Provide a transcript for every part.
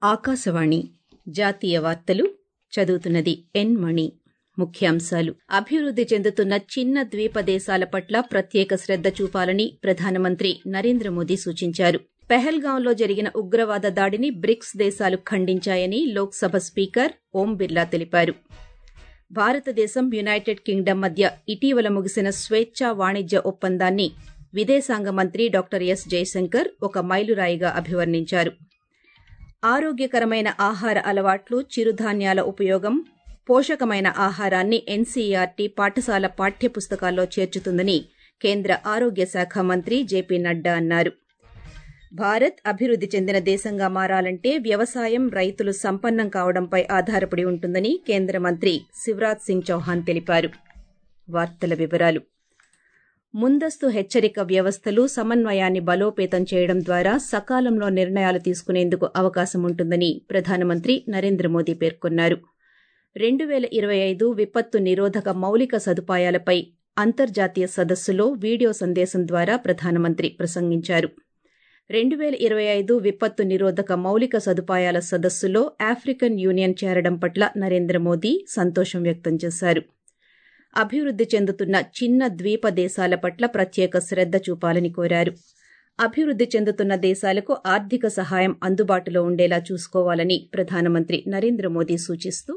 ఆకాశవాణి జాతీయ వార్తలు చదువుతున్నది ఎన్ మణి ముఖ్యాంశాలు అభివృద్ది చెందుతున్న చిన్న ద్వీప దేశాల పట్ల ప్రత్యేక శ్రద్ద చూపాలని ప్రధానమంత్రి నరేంద్ర మోదీ సూచించారు పెహల్గాంలో జరిగిన ఉగ్రవాద దాడిని బ్రిక్స్ దేశాలు ఖండించాయని లోక్సభ స్పీకర్ ఓం బిర్లా తెలిపారు భారతదేశం యునైటెడ్ కింగ్డమ్ మధ్య ఇటీవల ముగిసిన స్వేచ్ఛా వాణిజ్య ఒప్పందాన్ని విదేశాంగ మంత్రి డాక్టర్ ఎస్ జయశంకర్ ఒక మైలురాయిగా అభివర్ణించారు ఆరోగ్యకరమైన ఆహార అలవాట్లు చిరుధాన్యాల ఉపయోగం పోషకమైన ఆహారాన్ని ఎన్సీఈఆర్టీ పాఠశాల పాఠ్యపుస్తకాల్లో చేర్చుతుందని కేంద్ర ఆరోగ్య శాఖ మంత్రి జేపీ నడ్డా అన్నారు భారత్ అభివృద్ది చెందిన దేశంగా మారాలంటే వ్యవసాయం రైతులు సంపన్నం కావడంపై ఆధారపడి ఉంటుందని కేంద్ర మంత్రి శివరాజ్ సింగ్ చౌహాన్ తెలిపారు వార్తల వివరాలు ముందస్తు హెచ్చరిక వ్యవస్థలు సమన్వయాన్ని బలోపేతం చేయడం ద్వారా సకాలంలో నిర్ణయాలు తీసుకునేందుకు అవకాశం ఉంటుందని ప్రధానమంత్రి నరేంద్ర మోదీ పేర్కొన్నారు రెండు పేల ఇరవై ఐదు విపత్తు నిరోధక మౌలిక సదుపాయాలపై అంతర్జాతీయ సదస్సులో వీడియో సందేశం ద్వారా ప్రధానమంత్రి ప్రసంగించారు రెండు పేల ఇరవై ఐదు విపత్తు నిరోధక మౌలిక సదుపాయాల సదస్సులో ఆఫ్రికన్ యూనియన్ చేరడం పట్ల నరేంద్ర మోదీ సంతోషం వ్యక్తం చేశారు అభివృద్ది చెందుతున్న చిన్న ద్వీప దేశాల పట్ల ప్రత్యేక శ్రద్ద చూపాలని కోరారు అభివృద్ది చెందుతున్న దేశాలకు ఆర్థిక సహాయం అందుబాటులో ఉండేలా చూసుకోవాలని ప్రధానమంత్రి నరేంద్ర మోదీ సూచిస్తూ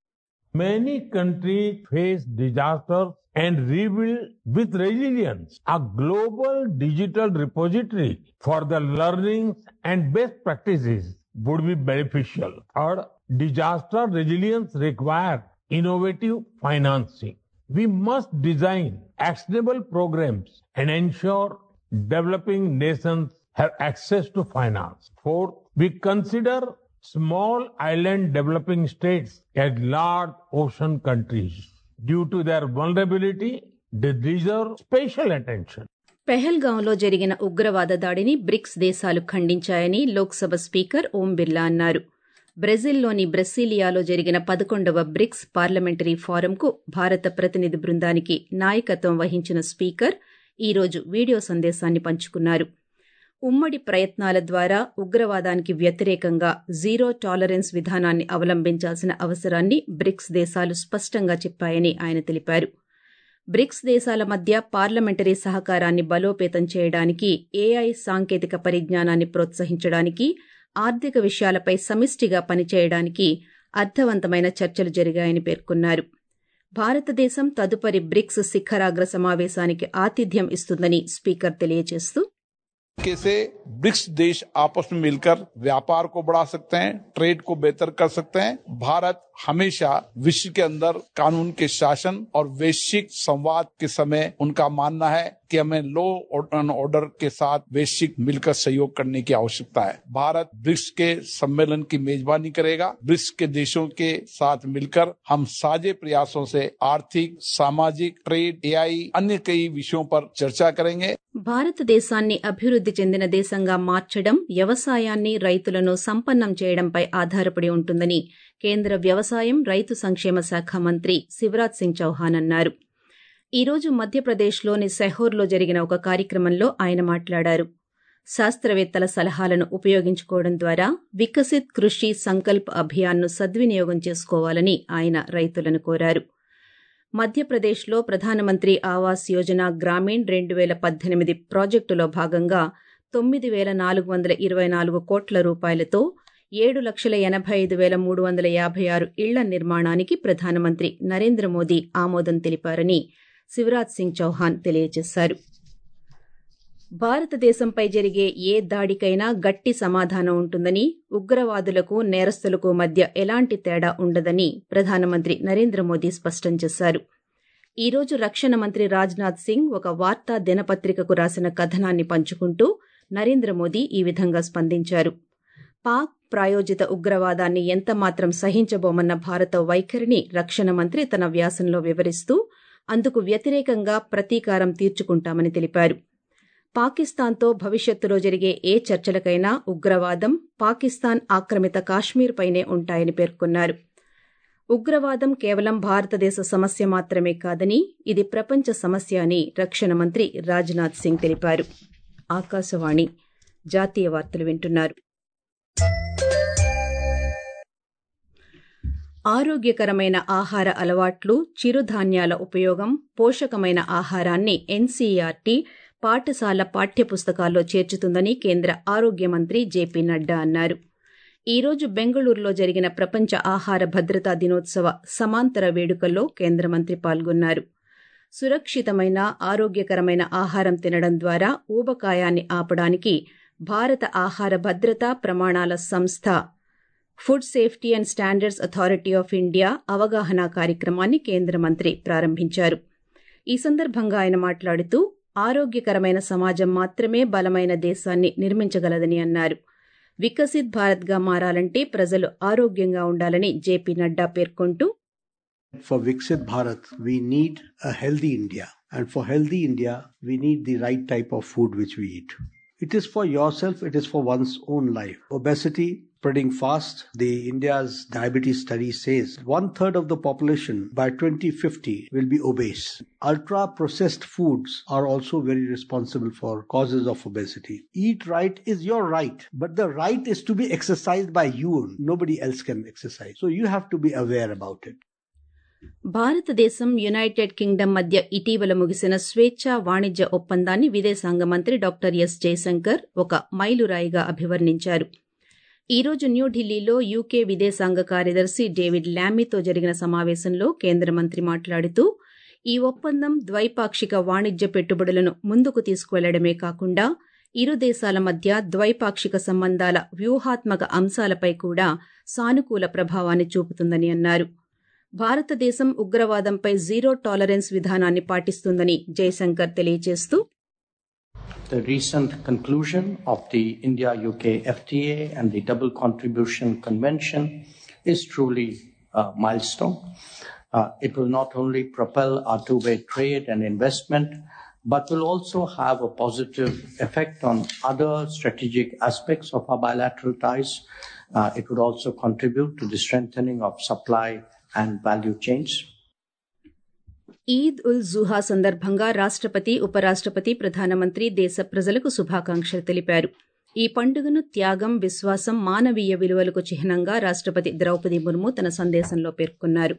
Many countries face disasters and rebuild with resilience. A global digital repository for the learnings and best practices would be beneficial. Third, disaster resilience requires innovative financing. We must design actionable programs and ensure developing nations have access to finance. Fourth, we consider small island developing states as large ocean countries. Due to their vulnerability, they deserve special attention. పెహల్గాంలో జరిగిన ఉగ్రవాద దాడిని BRICS దేశాలు ఖండించాయని Lok Sabha speaker Om Birla అన్నారు బ్రెజిల్లోని బ్రెసిలియాలో జరిగిన పదకొండవ bricks parliamentary ఫోరంకు భారత ప్రతినిధి బృందానికి నాయకత్వం వహించిన స్పీకర్ ఈ రోజు వీడియో సందేశాన్ని పంచుకున్నారు ఉమ్మడి ప్రయత్నాల ద్వారా ఉగ్రవాదానికి వ్యతిరేకంగా జీరో టాలరెన్స్ విధానాన్ని అవలంబించాల్సిన అవసరాన్ని బ్రిక్స్ దేశాలు స్పష్టంగా చెప్పాయని ఆయన తెలిపారు బ్రిక్స్ దేశాల మధ్య పార్లమెంటరీ సహకారాన్ని బలోపేతం చేయడానికి ఏఐ సాంకేతిక పరిజ్ఞానాన్ని ప్రోత్సహించడానికి ఆర్థిక విషయాలపై సమిష్టిగా పనిచేయడానికి అర్థవంతమైన చర్చలు జరిగాయని పేర్కొన్నారు భారతదేశం తదుపరి బ్రిక్స్ శిఖరాగ్ర సమావేశానికి ఆతిథ్యం ఇస్తుందని స్పీకర్ తెలియజేస్తూ से ब्रिक्स देश आपस में मिलकर व्यापार को बढ़ा सकते हैं ट्रेड को बेहतर कर सकते हैं भारत हमेशा विश्व के अंदर कानून के शासन और वैश्विक संवाद के समय उनका मानना है कि हमें लो ऑर्डर के साथ वैश्विक मिलकर सहयोग करने की आवश्यकता है भारत ब्रिक्स के सम्मेलन की मेजबानी करेगा ब्रिक्स के देशों के साथ मिलकर हम साझे प्रयासों से आर्थिक सामाजिक ट्रेड एआई अन्य कई विषयों पर चर्चा करेंगे భారతదేశాన్ని అభివృద్ది చెందిన దేశంగా మార్చడం వ్యవసాయాన్ని రైతులను సంపన్నం చేయడంపై ఆధారపడి ఉంటుందని కేంద్ర వ్యవసాయం రైతు సంక్షేమ శాఖ మంత్రి శివరాజ్ సింగ్ చౌహాన్ అన్నారు ఈ రోజు మధ్యప్రదేశ్లోని సెహోర్లో జరిగిన ఒక కార్యక్రమంలో ఆయన మాట్లాడారు శాస్త్రవేత్తల సలహాలను ఉపయోగించుకోవడం ద్వారా వికసిత్ కృషి సంకల్ప్ అభియాన్ను సద్వినియోగం చేసుకోవాలని ఆయన రైతులను కోరారు మధ్యప్రదేశ్లో ప్రధానమంత్రి ఆవాస్ యోజన గ్రామీణ్ రెండు వేల పద్దెనిమిది ప్రాజెక్టులో భాగంగా తొమ్మిది వేల నాలుగు వందల ఇరవై నాలుగు కోట్ల రూపాయలతో ఏడు లక్షల ఎనభై ఐదు వేల మూడు వందల యాభై ఆరు ఇళ్ల నిర్మాణానికి ప్రధానమంత్రి నరేంద్ర మోదీ ఆమోదం తెలిపారని శివరాజ్ సింగ్ చౌహాన్ తెలియజేశారు భారతదేశంపై జరిగే ఏ దాడికైనా గట్టి సమాధానం ఉంటుందని ఉగ్రవాదులకు నేరస్తులకు మధ్య ఎలాంటి తేడా ఉండదని ప్రధానమంత్రి నరేంద్ర మోదీ స్పష్టం చేశారు ఈ రోజు రక్షణ మంత్రి రాజ్నాథ్ సింగ్ ఒక వార్తా దినపత్రికకు రాసిన కథనాన్ని పంచుకుంటూ నరేంద్ర మోదీ ఈ విధంగా స్పందించారు పాక్ ప్రాయోజిత ఉగ్రవాదాన్ని ఎంతమాత్రం సహించబోమన్న భారత వైఖరిని రక్షణ మంత్రి తన వ్యాసంలో వివరిస్తూ అందుకు వ్యతిరేకంగా ప్రతీకారం తీర్చుకుంటామని తెలిపారు పాకిస్తాన్తో భవిష్యత్తులో జరిగే ఏ చర్చలకైనా ఉగ్రవాదం పాకిస్తాన్ ఆక్రమిత కాశ్మీర్పైనే ఉంటాయని పేర్కొన్నారు ఉగ్రవాదం కేవలం భారతదేశ సమస్య మాత్రమే కాదని ఇది ప్రపంచ సమస్య అని రక్షణ మంత్రి రాజ్నాథ్ సింగ్ తెలిపారు ఆకాశవాణి జాతీయ వార్తలు వింటున్నారు ఆరోగ్యకరమైన ఆహార అలవాట్లు చిరుధాన్యాల ఉపయోగం పోషకమైన ఆహారాన్ని ఎన్సీఆర్టీ పాఠశాల పాఠ్యపుస్తకాల్లో చేర్చుతుందని కేంద్ర ఆరోగ్య మంత్రి జేపీ నడ్డా అన్నారు ఈ రోజు బెంగళూరులో జరిగిన ప్రపంచ ఆహార భద్రతా దినోత్సవ సమాంతర వేడుకల్లో కేంద్ర మంత్రి పాల్గొన్నారు సురక్షితమైన ఆరోగ్యకరమైన ఆహారం తినడం ద్వారా ఊబకాయాన్ని ఆపడానికి భారత ఆహార భద్రతా ప్రమాణాల సంస్థ food safety and standards authority of India అవగాహన కార్యక్రమాన్ని కేంద్ర మంత్రి ప్రారంభించారు ఈ సందర్భంగా ఆయన మాట్లాడుతూ ఆరోగ్యకరమైన సమాజం మాత్రమే బలమైన దేశాన్ని నిర్మించగలదని అన్నారు వికసిత్ భారత్గా మారాలంటే ప్రజలు ఆరోగ్యంగా ఉండాలని జేపీ నడ్డా పేర్కొంటూ For Viksit Bharat, we need a healthy India. And for healthy India, we need the right type of food which we eat. It is for yourself, it is for one's own life. Obesity spreading fast. The India's diabetes study says one third of the population by 2050 will be obese. Ultra processed foods are also very responsible for causes of obesity. Eat right is your right, but the right is to be exercised by you. Nobody else can exercise. So you have to be aware about it. భారతదేశం United Kingdom మధ్య ఇటీవల ముగిసిన స్వేచ్ఛా వాణిజ్య ఒప్పందాన్ని విదేశాంగ మంత్రి doctor yes Jayashankar ఒక మైలురాయిగా అభివర్ణించారు ఈ రోజు న్యూఢిల్లీలో యూకే విదేశాంగ కార్యదర్శి డేవిడ్ ల్యామీతో జరిగిన సమావేశంలో కేంద్ర మంత్రి మాట్లాడుతూ ఈ ఒప్పందం ద్వైపాక్షిక వాణిజ్య పెట్టుబడులను ముందుకు తీసుకువెళ్లడమే కాకుండా ఇరు దేశాల మధ్య ద్వైపాక్షిక సంబంధాల వ్యూహాత్మక అంశాలపై కూడా సానుకూల ప్రభావాన్ని చూపుతుందని అన్నారు భారతదేశం ఉగ్రవాదంపై జీరో టాలరెన్స్ విధానాన్ని పాటిస్తుందని జయశంకర్ తెలియజేస్తూ The recent conclusion of the India UK FTA and the Double Contribution Convention is truly a milestone. Uh, it will not only propel our two way trade and investment, but will also have a positive effect on other strategic aspects of our bilateral ties. Uh, it would also contribute to the strengthening of supply and value chains. Eid ఉల్ జుహా సందర్భంగా రాష్టపతి ఉపరాష్టపతి ప్రధానమంత్రి దేశ ప్రజలకు శుభాకాంక్షలు తెలిపారు ఈ పండుగను త్యాగం విశ్వాసం మానవీయ విలువలకు చిహ్నంగా రాష్టపతి ద్రౌపది ముర్ము తన సందేశంలో పేర్కొన్నారు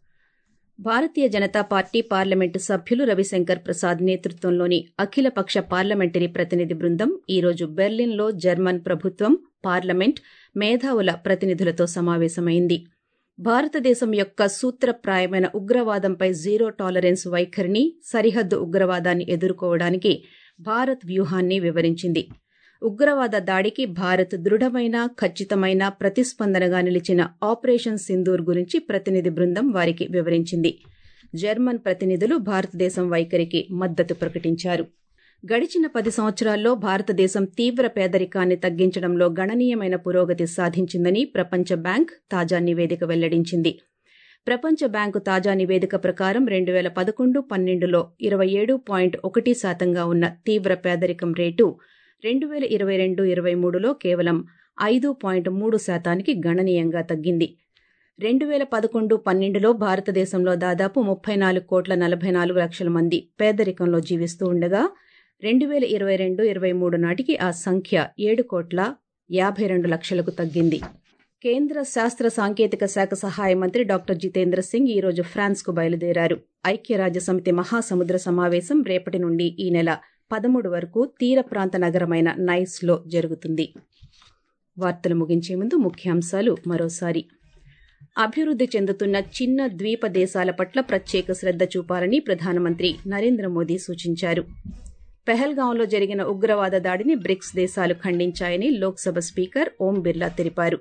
భారతీయ జనతా పార్టీ పార్లమెంటు సభ్యులు రవిశంకర్ ప్రసాద్ నేతృత్వంలోని అఖిలపక్ష పార్లమెంటరీ ప్రతినిధి బృందం ఈరోజు బెర్లిన్లో జర్మన్ ప్రభుత్వం పార్లమెంట్ మేధావుల ప్రతినిధులతో సమావేశమైంది భారతదేశం యొక్క సూత్రప్రాయమైన ఉగ్రవాదంపై జీరో టాలరెన్స్ వైఖరిని సరిహద్దు ఉగ్రవాదాన్ని ఎదుర్కోవడానికి భారత్ వ్యూహాన్ని వివరించింది ఉగ్రవాద దాడికి భారత్ దృఢమైన ఖచ్చితమైన ప్రతిస్పందనగా నిలిచిన ఆపరేషన్ సింధూర్ గురించి ప్రతినిధి బృందం వారికి వివరించింది జర్మన్ ప్రతినిధులు భారతదేశం వైఖరికి మద్దతు ప్రకటించారు గడిచిన పది సంవత్సరాల్లో భారతదేశం తీవ్ర పేదరికాన్ని తగ్గించడంలో గణనీయమైన పురోగతి సాధించిందని ప్రపంచ బ్యాంక్ తాజా నివేదిక వెల్లడించింది ప్రపంచ బ్యాంకు తాజా నివేదిక ప్రకారం రెండు వేల పదకొండు పన్నెండులో ఇరవై ఏడు పాయింట్ ఒకటి శాతంగా ఉన్న తీవ్ర పేదరికం రేటు రెండు వేల ఇరవై రెండు ఇరవై మూడులో కేవలం ఐదు పాయింట్ మూడు శాతానికి గణనీయంగా తగ్గింది రెండు వేల పదకొండు పన్నెండులో భారతదేశంలో దాదాపు ముప్పై నాలుగు కోట్ల నలభై నాలుగు లక్షల మంది పేదరికంలో జీవిస్తూ ఉండగా రెండు వేల ఇరవై రెండు ఇరవై మూడు నాటికి ఆ సంఖ్య ఏడు కోట్ల యాభై రెండు లక్షలకు తగ్గింది కేంద్ర శాస్త్ర సాంకేతిక శాఖ సహాయ మంత్రి డాక్టర్ జితేంద్ర సింగ్ ఈ రోజు ఫ్రాన్స్కు బయలుదేరారు ఐక్యరాజ్య సమితి మహాసముద్ర సమావేశం రేపటి నుండి ఈ నెల పదమూడు వరకు తీర ప్రాంత నగరమైన నైస్లో జరుగుతుంది వార్తలు ముగించే ముందు ముఖ్యాంశాలు మరోసారి అభివృద్ధి చెందుతున్న చిన్న ద్వీప దేశాల పట్ల ప్రత్యేక శ్రద్ధ చూపాలని ప్రధానమంత్రి నరేంద్ర మోదీ సూచించారు పెహల్గాంలో జరిగిన ఉగ్రవాద దాడిని బ్రిక్స్ దేశాలు ఖండించాయని లోక్సభ స్పీకర్ ఓం బిర్లా తెలిపారు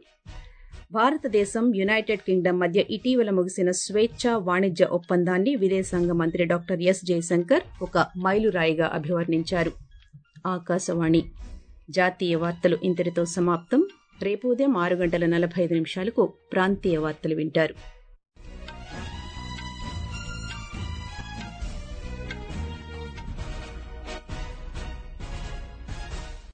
భారతదేశం యునైటెడ్ కింగ్డమ్ మధ్య ఇటీవల ముగిసిన స్వేచ్ఛా వాణిజ్య ఒప్పందాన్ని విదేశాంగ మంత్రి డాక్టర్ ఎస్ జయశంకర్ ఒక మైలురాయిగా అభివర్ణించారు ఆకాశవాణి జాతీయ వార్తలు ఇంతటితో సమాప్తం రేపు ఉదయం ఆరు గంటల నలభై ఐదు నిమిషాలకు ప్రాంతీయ వార్తలు వింటారు